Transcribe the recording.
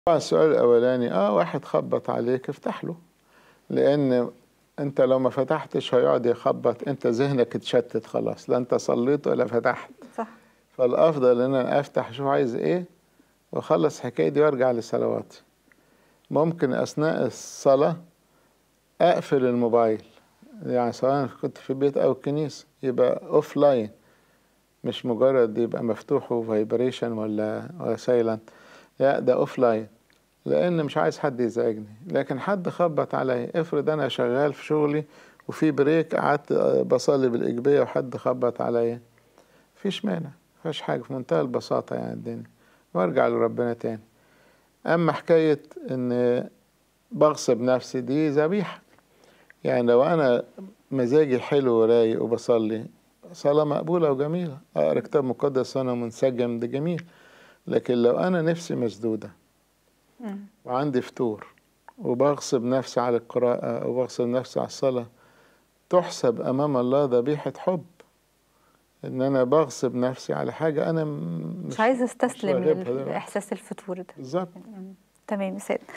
طبعا السؤال الاولاني اه واحد خبط عليك افتح له لان انت لو ما فتحتش هيقعد يخبط انت ذهنك اتشتت خلاص لا انت صليت ولا فتحت صح فالافضل ان انا افتح اشوف عايز ايه واخلص الحكايه دي وارجع لصلواتي ممكن اثناء الصلاه اقفل الموبايل يعني سواء كنت في البيت او الكنيسه يبقى اوف لاين مش مجرد يبقى مفتوح وفايبريشن ولا ولا سايلنت لا ده اوف لاين لان مش عايز حد يزعجني لكن حد خبط عليا افرض انا شغال في شغلي وفي بريك قعدت بصلي بالايجابيه وحد خبط عليا مفيش مانع مفيش حاجه في منتهى البساطه يعني الدنيا وارجع لربنا تاني اما حكايه ان بغصب نفسي دي ذبيحه يعني لو انا مزاجي حلو ورايق وبصلي صلاة مقبولة وجميلة أقرأ كتاب مقدس وأنا منسجم ده جميل لكن لو أنا نفسي مسدودة مم. وعندي فتور وبغصب نفسي على القراءة أو بغصب نفسي على الصلاة تحسب أمام الله ذبيحة حب إن أنا بغصب نفسي على حاجة أنا م- مش عايزه استسلم راغبها ده. لاحساس الفتور ده بالظبط تمام يا سيد